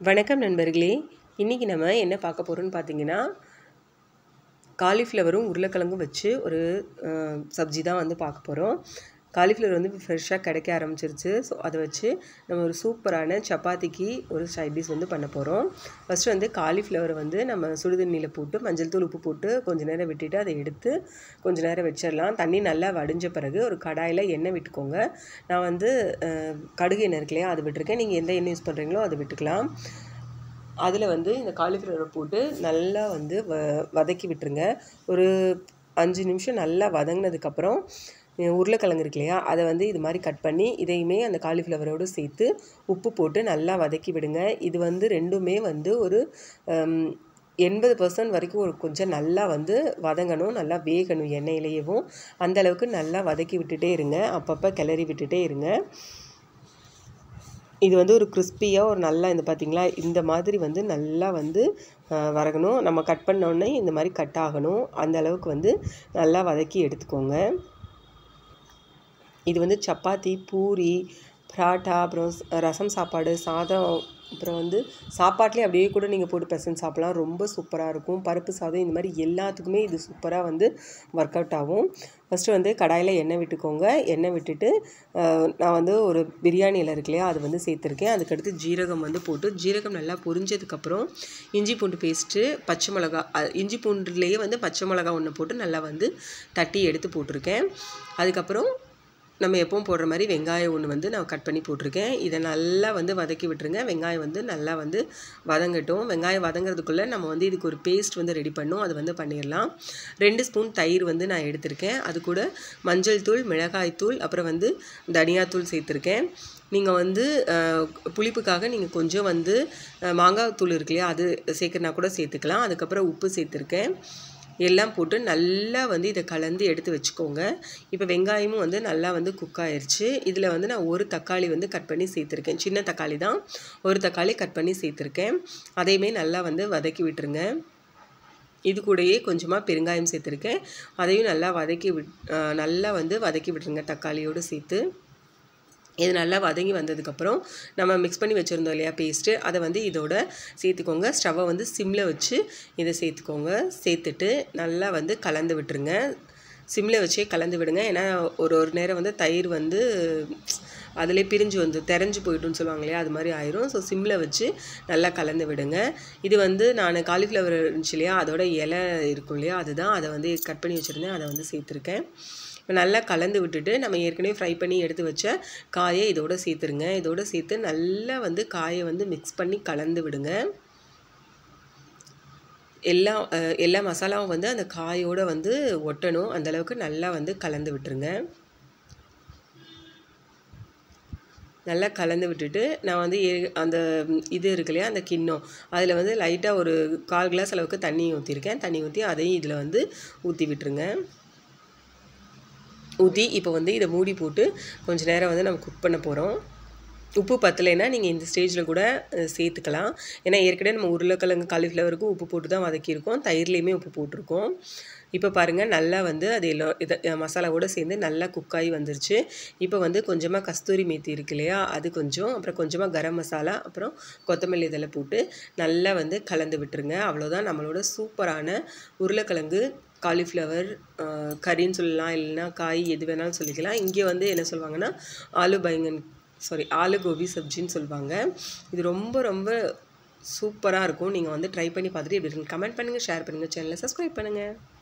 வணக்கம் நண்பர்களே இன்றைக்கி நம்ம என்ன பார்க்க போகிறோம்னு பார்த்தீங்கன்னா காலிஃப்ளவரும் உருளைக்கிழங்கும் வச்சு ஒரு அஹ், சப்ஜி தான் வந்து பார்க்க போகிறோம் காலிஃப்ளவர் வந்து ஃப்ரெஷ்ஷாக கிடைக்க ஆரம்பிச்சிருச்சு ஸோ அதை வச்சு நம்ம ஒரு சூப்பரான சப்பாத்திக்கு ஒரு சைட் டிஷ் வந்து பண்ண போகிறோம் ஃபஸ்ட்டு வந்து காலிஃப்ளவரை வந்து நம்ம சுடுதண்ணியில் போட்டு மஞ்சள் தூள் உப்பு போட்டு கொஞ்ச நேரம் விட்டுட்டு அதை எடுத்து கொஞ்ச நேரம் வச்சிடலாம் தண்ணி நல்லா வடிஞ்ச பிறகு ஒரு கடாயில் எண்ணெய் விட்டுக்கோங்க நான் வந்து அஹ், கடுகு எண்ணெய் இருக்கு இல்லையா அது விட்டுருக்கேன் நீங்கள் எந்த எண்ணெய் யூஸ் பண்ணுறீங்களோ அதை விட்டுக்கலாம் அதில் வந்து இந்த காலிஃப்ளவரை போட்டு நல்லா வந்து வ வதக்கி விட்டுருங்க ஒரு அஞ்சு நிமிஷம் நல்லா வதங்கினதுக்கப்புறம் உருளைக்கிழங்கு இருக்கு இல்லையா அதை வந்து இது மாதிரி கட் பண்ணி இதையுமே அந்த காலிஃப்ளவரோடு சேர்த்து உப்பு போட்டு நல்லா வதக்கி விடுங்க இது வந்து ரெண்டுமே வந்து ஒரு எண்பது பர்சன்ட் வரைக்கும் ஒரு கொஞ்சம் நல்லா வந்து வதங்கணும் நல்லா வேகணும் எண்ணெயிலேயேவும் அந்த அளவுக்கு நல்லா வதக்கி விட்டுட்டே இருங்க அப்பப்போ கிளறி விட்டுட்டே இருங்க இது வந்து ஒரு கிறிஸ்பியாக ஒரு நல்லா இந்த பார்த்தீங்களா இந்த மாதிரி வந்து நல்லா வந்து அஹ், வரகணும் நம்ம கட் பண்ணோடனே இந்த மாதிரி கட் ஆகணும் அந்த அளவுக்கு வந்து நல்லா வதக்கி எடுத்துக்கோங்க இது வந்து சப்பாத்தி பூரி பராட்டா அப்புறம் ஸ்- ரசம் சாப்பாடு சாதம் அப்புறம் வந்து சாப்பாட்லேயே அப்படியே கூட நீங்கள் போட்டு பிசைஞ்சு சாப்பிட்லாம் ரொம்ப சூப்பராக இருக்கும் பருப்பு சாதம் இந்த மாதிரி எல்லாத்துக்குமே இது சூப்பராக வந்து ஒர்க் அவுட் ஆகும் ஃபஸ்ட்டு வந்து கடாயில் எண்ணெய் விட்டுக்கோங்க எண்ணெய் விட்டுட்டு அஹ், நான் வந்து ஒரு பிரியாணி இலை இருக்கு இல்லையா அது வந்து சேர்த்துருக்கேன் அதுக்கடுத்து ஜீரகம் வந்து போட்டு ஜீரகம் நல்லா பொரிஞ்சதுக்கப்புறம் இஞ்சி பூண்டு பேஸ்ட்டு பச்சை மிளகா அ- இஞ்சி பூண்டுலேயே வந்து பச்சை மிளகா ஒன்று போட்டு நல்லா வந்து தட்டி எடுத்து போட்டிருக்கேன் அதுக்கப்புறம் நம்ம எப்பவும் போடுற மாதிரி வெங்காயம் ஒன்று வந்து நான் கட் பண்ணி போட்டிருக்கேன் இதை நல்லா வந்து வதக்கி விட்டுருங்க வெங்காயம் வந்து நல்லா வந்து வதங்கட்டும் வெங்காயம் வதங்குறதுக்குள்ளே நம்ம வந்து இதுக்கு ஒரு பேஸ்ட் வந்து ரெடி பண்ணோம் அது வந்து பண்ணிடலாம் ரெண்டு ஸ்பூன் தயிர் வந்து நான் எடுத்திருக்கேன் அது கூட மஞ்சள் தூள் மிளகாய் தூள் அப்புறம் வந்து தனியாத்தூள் சேர்த்துருக்கேன் நீங்கள் வந்து அஹ், புளிப்புக்காக நீங்கள் கொஞ்சம் வந்து அஹ், மாங்காய் தூள் இருக்கு இல்லையா அது சேர்க்கறனா கூட சேர்த்துக்கலாம் அதுக்கப்புறம் உப்பு சேர்த்துருக்கேன் எல்லாம் போட்டு நல்லா வந்து இதை கலந்து எடுத்து வச்சுக்கோங்க இப்போ வெங்காயமும் வந்து நல்லா வந்து குக் ஆயிருச்சு இதில் வந்து நான் ஒரு தக்காளி வந்து கட் பண்ணி சேர்த்துருக்கேன் சின்ன தக்காளி தான் ஒரு தக்காளி கட் பண்ணி சேர்த்துருக்கேன் அதையுமே நல்லா வந்து வதக்கி விட்டுருங்க இது கூடயே கொஞ்சமாக பெருங்காயம் சேர்த்துருக்கேன் அதையும் நல்லா வதக்கி விட் அஹ் நல்லா வந்து வதக்கி விட்டுருங்க தக்காளியோடு சேர்த்து இது நல்லா வதங்கி வந்ததுக்கப்புறம் நம்ம மிக்ஸ் பண்ணி வச்சுருந்தோம் இல்லையா பேஸ்ட்டு அதை வந்து இதோட சேர்த்துக்கோங்க ஸ்டவ்வை வந்து சிம்மில் வச்சு இதை சேர்த்துக்கோங்க சேர்த்துட்டு நல்லா வந்து கலந்து விட்டுருங்க சிம்மில் வச்சே கலந்து விடுங்க ஏன்னா ஒரு ஒரு நேரம் வந்து தயிர் வந்து அதிலே பிரிஞ்சு வந்து தெரிஞ்சு போயிட்டுன்னு சொல்லுவாங்க இல்லையா அது மாதிரி ஆயிரும் ஸோ சிம்மில் வச்சு நல்லா கலந்து விடுங்க இது வந்து நான் காலிஃப்ளவர் இருந்துச்சு இல்லையா அதோட இலை இருக்கும் இல்லையா அதுதான் அதை வந்து கட் பண்ணி வச்சுருந்தேன் அதை வந்து சேர்த்துருக்கேன் இப்போ நல்லா கலந்து விட்டுட்டு நம்ம ஏற்கனவே ஃப்ரை பண்ணி எடுத்து வச்ச காயை இதோட சேர்த்துருங்க இதோட சேர்த்து நல்லா வந்து காயை வந்து மிக்ஸ் பண்ணி கலந்து விடுங்க எல்லா அஹ், எல்லா மசாலாவும் வந்து அந்த காயோட வந்து ஒட்டணும் அந்த அளவுக்கு நல்லா வந்து கலந்து விட்டுருங்க நல்லா கலந்து விட்டுட்டு நான் வந்து ஏ- அந்த ம், இது இருக்கு இல்லையா அந்த கிண்ணம் அதில் வந்து லைட்டாக ஒரு கால் கிளாஸ் அளவுக்கு தண்ணி ஊற்றிருக்கேன் தண்ணி ஊற்றி அதையும் இதில் வந்து ஊற்றி விட்டுருங்க ஊற்றி இப்போ வந்து இதை மூடி போட்டு கொஞ்ச நேரம் வந்து நம்ம குக் பண்ண போகிறோம் உப்பு பத்தலைன்னா நீங்கள் இந்த ஸ்டேஜில் கூட அஹ், சேர்த்துக்கலாம் ஏன்னா ஏற்கனவே நம்ம உருளைக்கிழங்கு காலிஃப்ளவருக்கும் உப்பு போட்டு தான் வதக்கியிருக்கோம் தயிர்லேயுமே உப்பு போட்டிருக்கோம் இப்போ பாருங்கள் நல்லா வந்து அது எல்லாம் இதை அஹ், மசாலாவோட சேர்ந்து நல்லா குக் ஆகி வந்துருச்சு இப்போ வந்து கொஞ்சமாக கஸ்தூரி மேத்தி இருக்கு இல்லையா அது கொஞ்சம் அப்புறம் கொஞ்சமாக கரம் மசாலா அப்புறம் கொத்தமல்லி இதெல்லாம் போட்டு நல்லா வந்து கலந்து விட்டுருங்க அவ்வளோதான் நம்மளோட சூப்பரான உருளைக்கிழங்கு காலிஃப்ளவர் கறின்னு சொல்லலாம் இல்லைன்னா காய் எது வேணாலும் சொல்லிக்கலாம் இங்கே வந்து என்ன சொல்லுவாங்கன்னா ஆலு பயங்கன் சாரி ஆலு கோபி சப்ஜின்னு சொல்லுவாங்க இது ரொம்ப ரொம்ப சூப்பராக இருக்கும் நீங்கள் வந்து ட்ரை பண்ணி பார்த்துட்டு எப்படி இருக்குன்னு கமெண்ட் பண்ணுங்கள் ஷேர் பண்ணுங்கள் சேனலை சப்ஸ்கிரைப் பண்ணுங்கள்